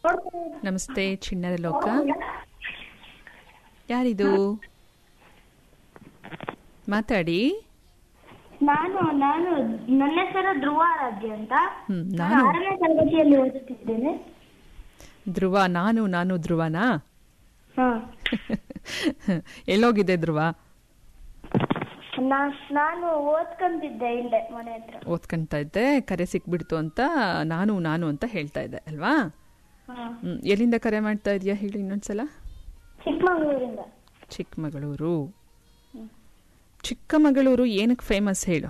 ನಮಸ್ತೆ ಚಿಣ್ಣದ ಲೋಕ ಯಾರಿದು ಮಾತಾಡಿ ನಾನು ನಾನು ನನ್ನ ಹೆಸರು ಧ್ರುವಾರಾಧ್ಯ ಅಂತ ಹ್ಮ್, ನಾನು ನಾನು ಆರನೇ ತರಗತಿಯಲ್ಲಿ ಓದುತ್ತಿದ್ದೇನೆ ಧ್ರುವ ನಾನು ನಾನು ಧ್ರುವನಾ ಹಾ ಎಲ್ಲೋಗಿದೆ ಧ್ರುವ ನಾ- ನಾನು ಓದ್ಕೊಂತಿದ್ದೆ ಇಲ್ಲೇ ಮನೆ ಹತ್ರ ಓದ್ಕೊಂತ ಇದ್ದೆ ಕರೆ ಸಿಕ್ಬಿಡ್ತು ಅಂತ ನಾನು ನಾನು ಅಂತ ಹೇಳ್ತಾ ಇದ್ದೆ ಅಲ್ವಾ ಹಾ ಹ್ಮ್, ಎಲ್ಲಿಂದ ಕರೆ ಮಾಡ್ತಾ ಇದೀಯಾ ಹೇಳಿ ಇನ್ನೊಂದ್ಸಲ ಚಿಕ್ಕಮಗಳೂರಿಂದ ಚಿಕ್ಕಮಗಳೂರು ಚಿಕ್ಕಮಗಳೂರು ಏನಕ್ಕೆ ಫೇಮಸ್ ಹೇಳು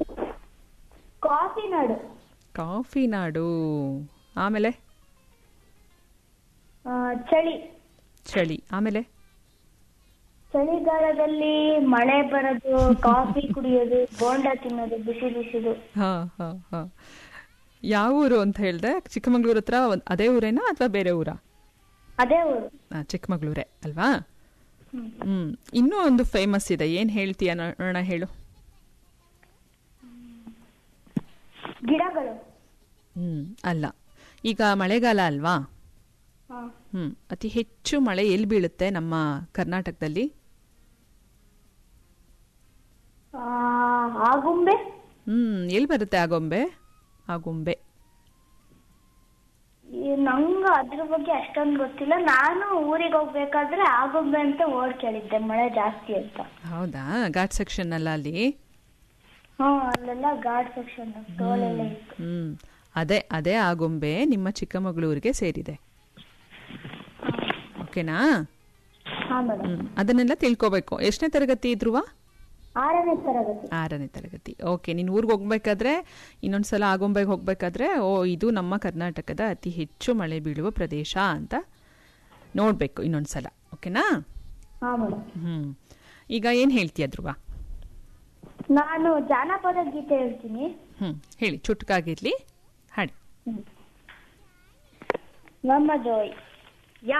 ಕಾಫಿ ನಾಡು ಕಾಫಿ ನಾಡು ಆಮೇಲೆ ಆ, ಚಳಿ ಚಳಿ ಆಮೇಲೆ ಚಳಿಗಾಲದಲ್ಲಿ ಮಳೆ ಬರೋದು ಕಾಫಿ ಕುಡಿಯೋದು ಬೋಂಡ ತಿನ್ನೋದು ಬಿಸಿ ಬಿಸಿದು ಹಾ ಹಾ ಹಾ ಯಾವ ಊರು ಅಂತ ಹೇಳ್ದೆ ಚಿಕ್ಕಮಗಳೂರು ಹತ್ರ ಒಂದ್- ಅದೇ ಊರೇನಾ ಅಥವಾ ಬೇರೆ ಊರಾ ಅದೇ ಊರು ಆ, ಚಿಕ್ಕಮಗಳೂರೇ ಅಲ್ವಾ ಹ್ಮ್. ಹ್ಮ್ ಇನ್ನೂ ಒಂದು ಫೇಮಸ್ ಇದೆ ಏನ್ ಹೇಳ್ತೀಯ ನೋಡೋಣ ಹೇಳು ಗಿಡಗಳು ಹ್ಮ್ ಅಲ್ಲ ಈಗ ಮಳೆಗಾಲ ಅಲ್ವಾ ಹಾ ಹ್ಮ್ ಅತಿ ಹೆಚ್ಚು ಮಳೆ ಎಲ್ಲಿ ಬೀಳುತ್ತೆ ನಮ್ಮ ಕರ್ನಾಟಕದಲ್ಲಿ ಆ, ಆಗುಂಬೆ ಹ್ಮ್ ಎಲ್ಲಿ ಬರುತ್ತೆ ಆಗೊಂಬೆ ಆಗೊಂಬೆ ಈ ನಂಗ ಅದ್ರ ಬಗ್ಗೆ ಅಷ್ಟೊಂದು ಗೊತ್ತಿಲ್ಲ ನಾನು ಊರಿಗೆ ಹೋಗ್ಬೇಕಾದ್ರೆ ಆಗುಂಬೆ ಅಂತ ಓಡ್ ಕೇಳಿದ್ದೆ ಮಳೆ ಜಾಸ್ತಿ ಅಂತ ಹೌದಾ ಘಾಟ್ ಸೆಕ್ಷನ್ ಅಲ್ಲ ಅಲ್ಲಿ ಹ್ಮ್ ಅಲ್ಲೆಲ್ಲ ಗಾರ್ಡ್ ಸೆಕ್ಷನ್ ಟೋಲೆಲ್ಲ ಇತ್ತು ಹ್ಮ್ ಅದೇ ಅದೇ ಆಗೊಂಬೆ ನಿಮ್ಮ ಚಿಕ್ಕಮಗಳೂರಿಗೆ ಸೇರಿದೆ ಓಕೆನಾ ಹಾ ಮೇಡಮ್ ಹ್ಮ್ ಅದನ್ನೆಲ್ಲ ತಿಳ್ಕೊಬೇಕು ಎಷ್ಟನೇ ತರಗತಿ ಧ್ರುವ ಆರನೇ ತರಗತಿ ಆರನೇ ತರಗತಿ ಓಕೆ ನೀನು ಊರಿಗೆ ಹೋಗ್ಬೇಕಾದ್ರೆ ಇನ್ನೊಂದ್ಸಲ ಆಗೊಂಬೆಗೆ ಹೋಗ್ಬೇಕಾದ್ರೆ ಓ ಇದು ನಮ್ಮ ಕರ್ನಾಟಕದ ಅತಿ ಹೆಚ್ಚು ಮಳೆ ಬೀಳುವ ಪ್ರದೇಶ ಅಂತ ನೋಡ್ಬೇಕು ಇನ್ನೊಂದ್ಸಲ ಓಕೆನಾ ಹಾ ಮೇಡಮ್ ಹ್ಮ್ ಈಗ ಏನ್ ಹೇಳ್ತೀಯ ಧ್ರುವ ನಾನು ಜಾನಪದ ಗೀತೆ ಹೇಳ್ತೀನಿ ಹ್ಮ್ ಹೇಳಿ ಚುಟ್ಕಾಗಿರ್ಲಿ ಹಾಡಿ ನಮ್ಮ ಜೋಯ್